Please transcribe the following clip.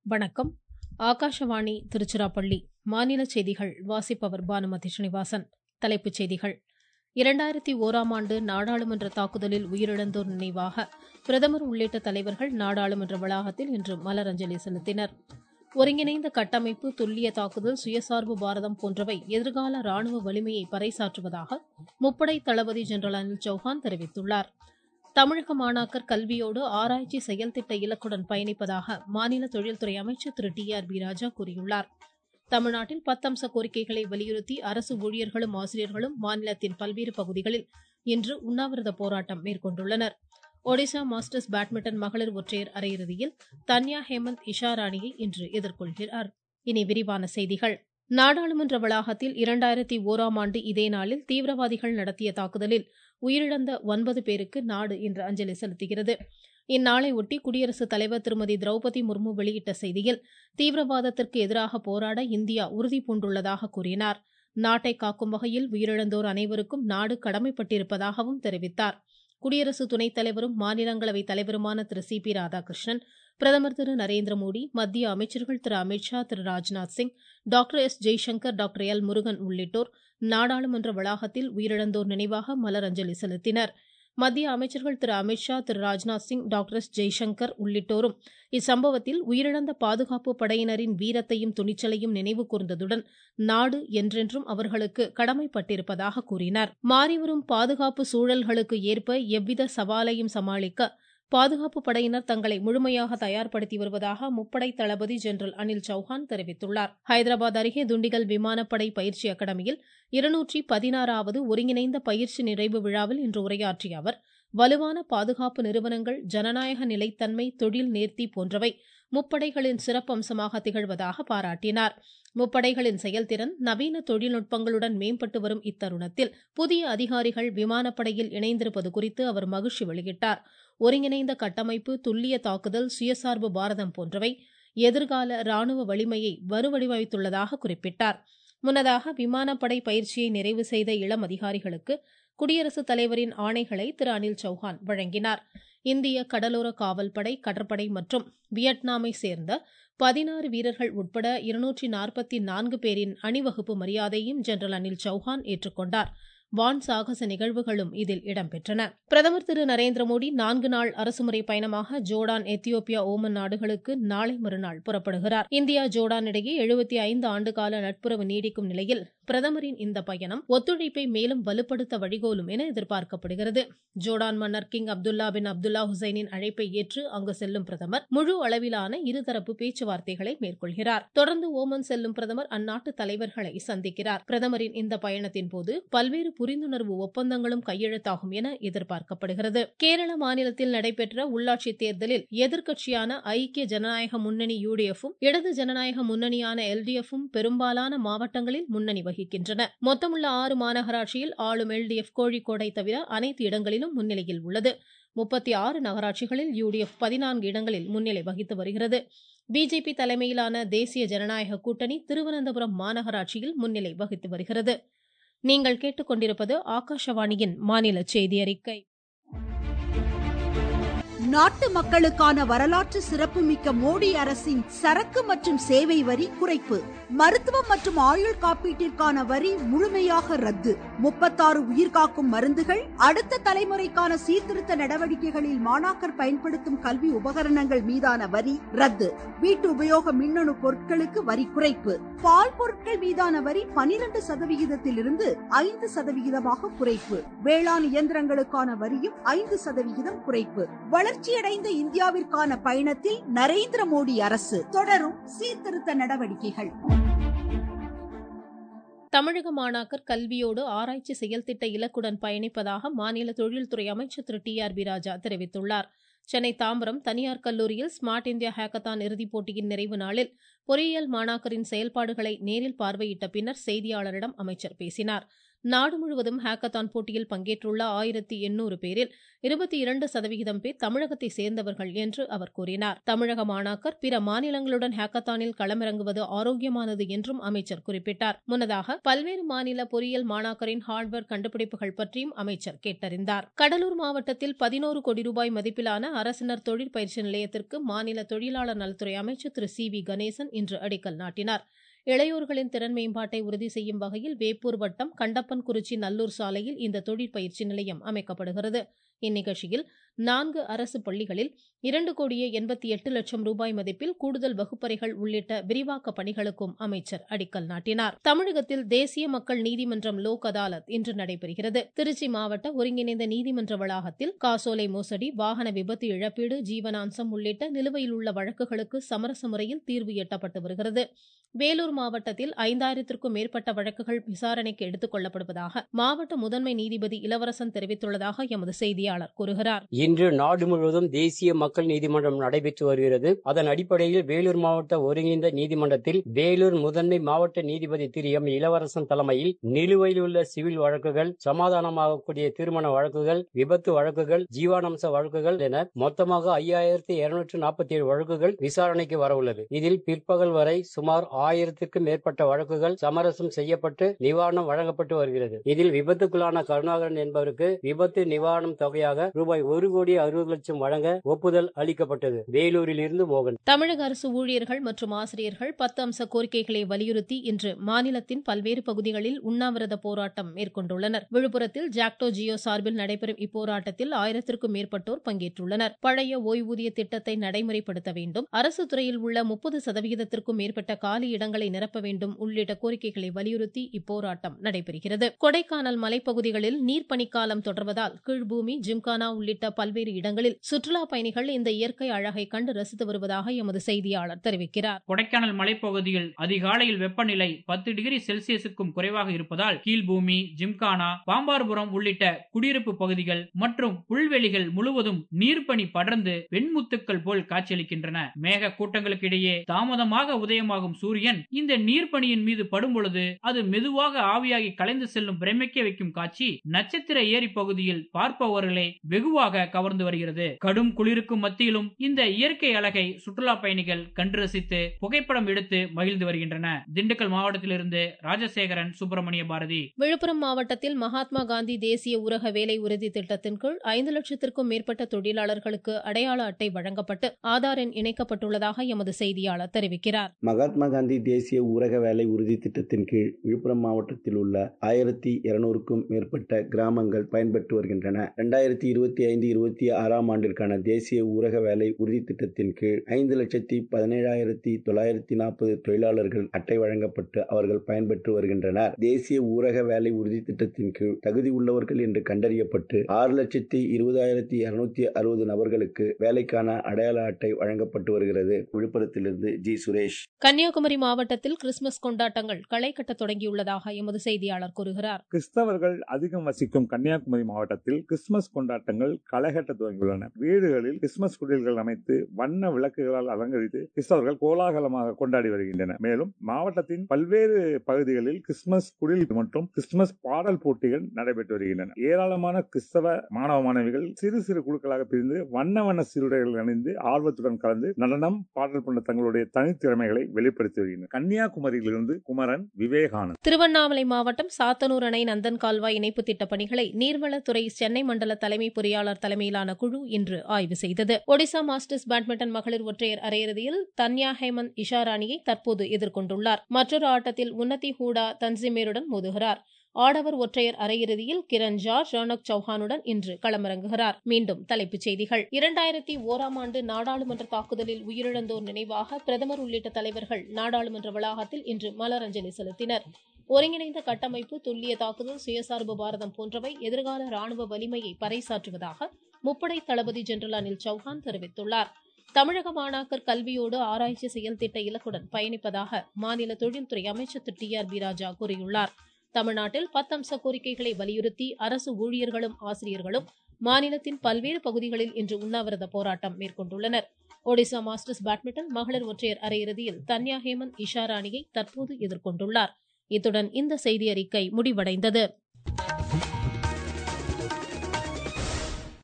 வணக்கம் ஆகாஷவாணி திருச்சிராப்பள்ளி மாநில செய்திகள் வாசிப்பவர் பானுமதி ஸ்ரீனிவாசன் தலைப்புச் செய்திகள் இரண்டாயிரத்தி ஓராம் ஆண்டு நாடாளுமன்ற தாக்குதலில் உயிரிழந்தோர் நினைவாக பிரதமர் உள்ளிட்ட தலைவர்கள் நாடாளுமன்ற வளாகத்தில் இன்று மலரஞ்சலி செலுத்தினர் ஒருங்கிணைந்த கட்டமைப்பு துல்லிய தாக்குதல் சுயசார்பு பாரதம் போன்றவை எதிர்கால ராணுவ வலிமையை பறைசாற்றுவதாக முப்படை தளபதி ஜெனரல் அனில் சௌஹான் தெரிவித்துள்ளார் தமிழக மாணாக்கர் கல்வியோடு ஆராய்ச்சி செயல்திட்ட இலக்குடன் பயணிப்பதாக மாநில தொழில்துறை அமைச்சர் திரு டி ஆர் பி ராஜா கூறியுள்ளார் தமிழ்நாட்டில் பத்தம்ச கோரிக்கைகளை வலியுறுத்தி அரசு ஊழியர்களும் ஆசிரியர்களும் மாநிலத்தின் பல்வேறு பகுதிகளில் இன்று உண்ணாவிரத போராட்டம் மேற்கொண்டுள்ளனர் ஒடிசா மாஸ்டர்ஸ் பேட்மிண்டன் மகளிர் ஒற்றையர் அரையிறுதியில் தன்யா ஹேமந்த் இஷா ராணியை இன்று எதிர்கொள்கிறார் இனி விரிவான செய்திகள் நாடாளுமன்ற வளாகத்தில் இரண்டாயிரத்தி ஓராம் ஆண்டு இதே நாளில் தீவிரவாதிகள் நடத்திய தாக்குதலில் உயிரிழந்த ஒன்பது பேருக்கு நாடு இன்று அஞ்சலி செலுத்துகிறது இந்நாளை ஒட்டி குடியரசுத் தலைவர் திருமதி திரௌபதி முர்மு வெளியிட்ட செய்தியில் தீவிரவாதத்திற்கு எதிராக போராட இந்தியா உறுதி பூண்டுள்ளதாக கூறினார் நாட்டை காக்கும் வகையில் உயிரிழந்தோர் அனைவருக்கும் நாடு கடமைப்பட்டிருப்பதாகவும் தெரிவித்தார் குடியரசு துணைத் தலைவரும் மாநிலங்களவை தலைவருமான திரு சி பி ராதாகிருஷ்ணன் பிரதமர் திரு நரேந்திர மோடி மத்திய அமைச்சர்கள் திரு அமித்ஷா திரு Rajnath Singh doctor S Jaishankar doctor L Murugan உள்ளிட்டோர் நாடாளுமன்ற வளாகத்தில் உயிரிழந்தோர் நினைவாக மலரஞ்சலி செலுத்தினர் மத்திய அமைச்சர்கள் திரு அமித்ஷா திரு ராஜ்நாத் சிங் டாக்டர் எஸ் ஜெய்சங்கர் உள்ளிட்டோரும் இச்சம்பவத்தில் உயிரிழந்த பாதுகாப்பு படையினரின் வீரத்தையும் துணிச்சலையும் நினைவு கூர்ந்ததுடன் நாடு என்றென்றும் அவர்களுக்கு கடமைப்பட்டிருப்பதாக கூறினார் மாறிவரும் பாதுகாப்பு சூழல்களுக்கு ஏற்ப எவ்வித சவாலையும் சமாளிக்க பாதுகாப்பு படையினர் தங்களை முழுமையாக தயார்படுத்தி வருவதாக முப்படை தளபதி ஜெனரல் அனில் சௌஹான் தெரிவித்துள்ளார் ஹைதராபாத் அருகே துண்டிகல் விமானப்படை பயிற்சி அகாடமியில் இருநூற்றி பதினாறாவது ஒருங்கிணைந்த பயிற்சி நிறைவு விழாவில் இன்று உரையாற்றிய அவர் வலுவான பாதுகாப்பு நிறுவனங்கள் ஜனநாயக நிலைத்தன்மை தொழில் நேர்த்தி போன்றவை முப்படைகளின் சிறப்பம்சமாக திகழ்வதாக பாராட்டினார் முப்படைகளின் செயல்திறன் நவீன தொழில்நுட்பங்களுடன் மேம்பட்டு வரும் இத்தருணத்தில் புதிய அதிகாரிகள் விமானப்படையில் இணைந்திருப்பது குறித்து அவர் மகிழ்ச்சி வெளியிட்டார் ஒருங்கிணைந்த கட்டமைப்பு துல்லிய தாக்குதல் சுயசார்பு பாரதம் போன்றவை எதிர்கால ராணுவ வலிமையை வலுவடிவமைத்துள்ளதாக குறிப்பிட்டார் முன்னதாக விமானப்படை பயிற்சியை நிறைவு செய்த இளம் அதிகாரிகளுக்கு குடியரசுத் தலைவரின் ஆணைகளை திரு அனில் சௌஹான் வழங்கினார் இந்திய கடலோர காவல்படை கடற்படை மற்றும் வியட்நாமை சேர்ந்த பதினாறு வீரர்கள் உட்பட இருநூற்றி நாற்பத்தி நான்கு பேரின் அணிவகுப்பு மரியாதையும் ஜெனரல் அனில் சௌஹான் ஏற்றுக்கொண்டார் வான் சாகச நிகழ்வுகளும் இதில் இடம்பெற்றன பிரதமர் திரு நரேந்திர மோடி நான்கு நாள் அரசுமுறை பயணமாக ஜோர்டான் எத்தியோப்பியா ஓமன் நாடுகளுக்கு நாளை மறுநாள் புறப்படுகிறார் இந்தியா ஜோர்டான் இடையே எழுபத்தி ஐந்து ஆண்டுகால நட்புறவு நீடிக்கும் நிலையில் பிரதமரின் இந்த பயணம் ஒத்துழைப்பை மேலும் வலுப்படுத்த வழிகோலும் என எதிர்பார்க்கப்படுகிறது ஜோர்டான் மன்னர் கிங் அப்துல்லா பின் அப்துல்லா ஹுசைனின் அழைப்பை ஏற்று அங்கு செல்லும் பிரதமர் முழு அளவிலான இருதரப்பு பேச்சுவார்த்தைகளை மேற்கொள்கிறார் தொடர்ந்து ஓமன் செல்லும் பிரதமர் அந்நாட்டு தலைவர்களை சந்திக்கிறார் பிரதமரின் இந்த பயணத்தின் போது பல்வேறு புரிந்துணர்வு ஒப்பந்தங்களும் கையெழுத்தாகும் என எதிர்பார்க்கப்படுகிறது கேரள மாநிலத்தில் நடைபெற்ற உள்ளாட்சி தேர்தலில் எதிர்க்கட்சியான ஐக்கிய ஜனநாயக முன்னணி யுடிஎஃப்பும் இடது ஜனநாயக முன்னணியான எல்டிஎஃப்பும் பெரும்பாலான மாவட்டங்களில் முன்னணி வகிக்கின்றன மொத்தமுள்ள ஆறு மாநகராட்சியில் ஆளும் எல்டிஎஃப் கோழிக்கோடை தவிர அனைத்து இடங்களிலும் முன்னிலையில் உள்ளது முப்பத்தி ஆறு நகராட்சிகளில் யுடிஎஃப் பதினான்கு இடங்களில் முன்னிலை வகித்து வருகிறது பிஜேபி தலைமையிலான தேசிய ஜனநாயக கூட்டணி திருவனந்தபுரம் மாநகராட்சியில் முன்னிலை வகித்து வருகிறது நீங்கள் கேட்டுக்கொண்டிருப்பது ஆகாஷவாணியின் மாநில செய்தி அறிக்கை நாட்டு மக்களுக்கான வரலாற்று சிறப்புமிக்க மோடி அரசின் சரக்கு மற்றும் சேவை வரி குறைப்பு மருத்துவம் மற்றும் ஆயுள் காப்பீட்டிற்கான வரி முழுமையாக ரத்து முப்பத்தாறு உயிர்காக்கும் மருந்துகள் அடுத்த தலைமுறைக்கான சீர்திருத்த நடவடிக்கைகளில் மாணாக்கர் பயன்படுத்தும் கல்வி உபகரணங்கள் மீதான வரி ரத்து வீட்டு உபயோக மின்னணு பொருட்களுக்கு வரி குறைப்பு பால் பொருட்கள் மீதான வரி பனிரெண்டு சதவிகிதத்திலிருந்து ஐந்து சதவிகிதமாக குறைப்பு வேளாண் இயந்திரங்களுக்கான வரியும் ஐந்து சதவிகிதம் குறைப்பு வளர்ச்சியடைந்த இந்தியாவிற்கான பயணத்தில் நரேந்திர மோடி அரசு தொடரும் சீர்திருத்த நடவடிக்கைகள் தமிழக மாணாக்கர் கல்வியோடு ஆராய்ச்சி செயல்திட்ட இலக்குடன் பயணிப்பதாக மாநில தொழில்துறை அமைச்சர் திரு டி ஆர் பி ராஜா தெரிவித்துள்ளார் சென்னை தாம்பரம் தனியார் கல்லூரியில் ஸ்மார்ட் இந்தியா ஹேக்கத்தான் இறுதிப் போட்டியின் நிறைவு நாளில் பொறியியல் மாணாக்கரின் செயல்பாடுகளை நேரில் பார்வையிட்ட பின்னர் செய்தியாளரிடம் அமைச்சர் பேசினார் நாடு முழுவதும் ஹேக்கத்தான் போட்டியில் பங்கேற்றுள்ள ஆயிரத்தி எண்ணூறு பேரில் இருபத்தி இரண்டு சதவிகிதம் பேர் தமிழகத்தை சேர்ந்தவர்கள் என்று அவர் கூறினார் தமிழக மாணாக்கர் பிற மாநிலங்களுடன் ஹேக்கத்தானில் களமிறங்குவது ஆரோக்கியமானது என்றும் அமைச்சர் குறிப்பிட்டார் முன்னதாக பல்வேறு மாநில பொறியியல் மாணாக்கரின் ஹார்ட்வேர் கண்டுபிடிப்புகள் பற்றியும் அமைச்சர் கேட்டறிந்தார் கடலூர் மாவட்டத்தில் பதினோரு கோடி ரூபாய் மதிப்பிலான அரசினர் தொழிற்பயிற்சி நிலையத்திற்கு மாநில தொழிலாளர் நலத்துறை அமைச்சர் திரு சி வி கணேசன் இன்று அடிக்கல் நாட்டினார் இளையோர்களின் திறன் மேம்பாட்டை உறுதி செய்யும் வகையில் வேப்பூர் வட்டம் கண்டப்பன்குறிச்சி நல்லூர் சாலையில் இந்த தொழிற்பயிற்சி நிலையம் அமைக்கப்படுகிறது இந்நிகழ்ச்சியில் நான்கு அரசு பள்ளிகளில் இரண்டு கோடியே எண்பத்தி எட்டு லட்சம் ரூபாய் மதிப்பில் கூடுதல் வகுப்பறைகள் உள்ளிட்ட விரிவாக்க பணிகளுக்கும் அமைச்சர் அடிக்கல் நாட்டினார் தமிழகத்தில் தேசிய மக்கள் நீதிமன்றம் லோக் அதாலத் இன்று நடைபெறுகிறது திருச்சி மாவட்ட ஒருங்கிணைந்த நீதிமன்ற வளாகத்தில் காசோலை மோசடி வாகன விபத்து இழப்பீடு ஜீவனாம்சம் உள்ளிட்ட நிலுவையில் உள்ள வழக்குகளுக்கு சமரச முறையில் தீர்வு எட்டப்பட்டு வருகிறது வேலூர் மாவட்டத்தில் ஐந்தாயிரத்திற்கும் மேற்பட்ட வழக்குகள் விசாரணைக்கு எடுத்துக் கொள்ளப்படுவதாக மாவட்ட முதன்மை நீதிபதி இளவரசன் தெரிவித்துள்ளதாக எமது செய்தியாளர் கூறுகிறார் இன்று நாடு முழுவதும் தேசிய மக்கள் நீதிமன்றம் நடைபெற்று வருகிறது அதன் அடிப்படையில் வேலூர் மாவட்ட ஒருங்கிணைந்த நீதிமன்றத்தில் வேலூர் முதன்மை மாவட்ட நீதிபதி திரு எம் இளவரசன் தலைமையில் நிலுவையில் உள்ள சிவில் வழக்குகள் சமாதானமாகக்கூடிய திருமண வழக்குகள் விபத்து வழக்குகள் ஜீவானம்ச வழக்குகள் என மொத்தமாக ஐயாயிரத்தி இருநூற்று நாற்பத்தி ஏழு வழக்குகள் விசாரணைக்கு வரவுள்ளது இதில் பிற்பகல் வரை சுமார் ஆயிரத்திற்கும் மேற்பட்ட வழக்குகள் சமரசம் செய்யப்பட்டு நிவாரணம் வழங்கப்பட்டு வருகிறது இதில் விபத்துக்குள்ளான கருணாகரன் என்பவருக்கு விபத்து நிவாரணம் தொகையாக ரூபாய் ஒரு கோடி அறுபது லட்சம் வழங்க ஒப்புதல் அளிக்கப்பட்டது வேலூரில் இருந்து மோகன் தமிழக அரசு ஊழியர்கள் மற்றும் ஆசிரியர்கள் பத்து அம்ச கோரிக்கைகளை வலியுறுத்தி இன்று மாநிலத்தின் பல்வேறு பகுதிகளில் உண்ணாவிரத போராட்டம் மேற்கொண்டுள்ளனர் விழுப்புரத்தில் ஜாக்டோ ஜியோ சார்பில் நடைபெறும் இப்போராட்டத்தில் ஆயிரத்திற்கும் மேற்பட்டோர் பங்கேற்றுள்ளனர் பழைய ஓய்வூதிய திட்டத்தை நடைமுறைப்படுத்த வேண்டும் அரசு துறையில் உள்ள முப்பது சதவிகிதத்திற்கும் மேற்பட்ட காலி இடங்களை நிரப்ப வேண்டும் உள்ளிட்ட கோரிக்கைகளை வலியுறுத்தி இப்போராட்டம் நடைபெறுகிறது கொடைக்கானல் மலைப்பகுதிகளில் நீர்ப்பனிக்காலம் தொடர்வதால் கீழ்பூமி ஜிம்கானா உள்ளிட்ட பல்வேறு இடங்களில் சுற்றுலா பயணிகள் இந்த இயற்கை அழகை கண்டு ரசித்து வருவதாக எமது செய்தியாளர் தெரிவிக்கிறார் கொடைக்கானல் மலைப்பகுதியில் அதிகாலையில் வெப்பநிலை பத்து டிகிரி செல்சியஸுக்கும் குறைவாக இருப்பதால் கீழ்பூமி ஜிம்கானா பாம்பார்புரம் உள்ளிட்ட குடியிருப்பு பகுதிகள் மற்றும் புல்வெளிகள் முழுவதும் நீர்ப்பனி படர்ந்து வெண்முத்துக்கள் போல் காட்சியளிக்கின்றன மேக கூட்டங்களுக்கு இடையே தாமதமாக உதயமாகும் சூரியன் இந்த நீர்ப்பனியின் மீது படும் பொழுது அது மெதுவாக ஆவியாகி கலைந்து செல்லும் பிரமிக்க வைக்கும் காட்சி நட்சத்திர ஏரி பகுதியில் பார்ப்பவர்களை வெகுவாக கவர்ந்து வருகிறது கடும் குளிருக்கும் மத்தியிலும் இந்த இயற்கை அழகை சுற்றுலா பயணிகள் கண்டு ரசித்து புகைப்படம் எடுத்து மகிழ்ந்து வருகின்றன திண்டுக்கல் மாவட்டத்திலிருந்து ராஜசேகரன் சுப்பிரமணிய பாரதி விழுப்புரம் மாவட்டத்தில் மகாத்மா காந்தி தேசிய ஊரக வேலை உறுதி திட்டத்தின் கீழ் ஐந்து லட்சத்திற்கும் மேற்பட்ட தொழிலாளர்களுக்கு அடையாள அட்டை வழங்கப்பட்டு ஆதார் எண் இணைக்கப்பட்டுள்ளதாக எமது செய்தியாளர் தெரிவிக்கிறார் மகாத்மா காந்தி தேசிய ஊரக வேலை உறுதி திட்டத்தின் கீழ் விழுப்புரம் மாவட்டத்தில் உள்ள ஆயிரத்தி இருநூறுக்கும் மேற்பட்ட கிராமங்கள் பயன்பெற்று வருகின்றன இரண்டாயிரத்தி இருபத்தி ஐந்து இருபத்தி ஆறாம் ஆண்டிற்கான தேசிய ஊரக வேலை உறுதி திட்டத்தின் கீழ் ஐந்து லட்சத்தி பதினேழாயிரத்தி தொள்ளாயிரத்தி நாற்பது தொழிலாளர்கள் அட்டை வழங்கப்பட்டு அவர்கள் பயன்பெற்று வருகின்றனர் தேசிய ஊரக வேலை உறுதி திட்டத்தின் கீழ் தகுதி உள்ளவர்கள் என்று கண்டறியப்பட்டு ஆறு லட்சத்தி இருபதாயிரத்தி இருநூத்தி அறுபது நபர்களுக்கு வேலைக்கான அடையாள அட்டை வழங்கப்பட்டு வருகிறது விழுப்புரத்திலிருந்து ஜி சுரேஷ் கன்னியாகுமரி மாவட்டத்தில் கிறிஸ்துமஸ் கொண்டாட்டங்கள் களை கட்ட தொடங்கியுள்ளதாக எமது செய்தியாளர் கூறுகிறார் கிறிஸ்தவர்கள் அதிகம் வசிக்கும் கன்னியாகுமரி மாவட்டத்தில் கிறிஸ்துமஸ் கொண்டாட்டங்கள் களைகட்ட துவங்கியுள்ளன வீடுகளில் கிறிஸ்துமஸ் குடில்கள் அமைத்து வண்ண விளக்குகளால் அலங்கரித்து கிறிஸ்தவர்கள் கோலாகலமாக கொண்டாடி வருகின்றனர் மேலும் மாவட்டத்தின் பல்வேறு பகுதிகளில் கிறிஸ்துமஸ் குடில் மற்றும் கிறிஸ்துமஸ் பாடல் போட்டிகள் நடைபெற்று வருகின்றன ஏராளமான கிறிஸ்தவ மாணவ மாணவிகள் சிறு சிறு குழுக்களாக பிரிந்து வண்ண வண்ண சீருடைகள் அணிந்து ஆர்வத்துடன் கலந்து நடனம் பாடல் போன்ற தங்களுடைய தனித்திறமைகளை வெளிப்படுத்தி வருகின்றனர் கன்னியாகுமரியிலிருந்து குமரன் விவேகானந்த் திருவண்ணாமலை மாவட்டம் சாத்தனூர் அணை நந்தன் கால்வாய் இணைப்பு திட்ட பணிகளை நீர்வளத்துறை சென்னை மண்டல தலைமை பொறியாளர் தலைமையிலான குழு இன்று ஆய்வு செய்தது ஒடிசா மாஸ்டர்ஸ் பேட்மிண்டன் மகளிர் ஒற்றையர் அரையிறுதியில் தன்யா ஹேமந்த் இஷாராணியை தற்போது எதிர்கொண்டுள்ளார் மற்றொரு ஆட்டத்தில் உன்னதி ஹூடா தன்சிமேருடன் மோதுகிறார் ஆடவர் ஒற்றையர் அரையிறுதியில் கிரண் ஜார்ஜ் ரோனக் சௌஹானுடன் இன்று களமிறங்குகிறார் மீண்டும் தலைப்புச் செய்திகள் இரண்டாயிரத்தி ஓராம் ஆண்டு நாடாளுமன்ற தாக்குதலில் உயிரிழந்தோர் நினைவாக பிரதமர் உள்ளிட்ட தலைவர்கள் நாடாளுமன்ற வளாகத்தில் இன்று மலரஞ்சலி செலுத்தினர் ஒருங்கிணைந்த கட்டமைப்பு துல்லிய தாக்குதல் சுயசார்பு பாரதம் போன்றவை எதிர்கால ராணுவ வலிமையை பறைசாற்றுவதாக முப்படை தளபதி ஜெனரல் அனில் சௌஹான் தெரிவித்துள்ளார் தமிழக மாணாக்கர் கல்வியோடு ஆராய்ச்சி செயல் திட்ட இலக்குடன் பயணிப்பதாக மாநில தொழில்துறை அமைச்சர் திரு டி ஆர் பி ராஜா கூறியுள்ளார் தமிழ்நாட்டில் பத்தம்ச கோரிக்கைகளை வலியுறுத்தி அரசு ஊழியர்களும் ஆசிரியர்களும் மாநிலத்தின் பல்வேறு பகுதிகளில் இன்று உண்ணாவிரத போராட்டம் மேற்கொண்டுள்ளனர் ஒடிசா மாஸ்டர்ஸ் பேட்மிண்டன் மகளிர் ஒற்றையர் அரையிறுதியில் தன்யா ஹேமந்த் இஷா ராணியை தற்போது எதிர்கொண்டுள்ளார் இத்துடன் இந்த செய்தி அறிக்கை முடிவடைந்தது வணக்கம்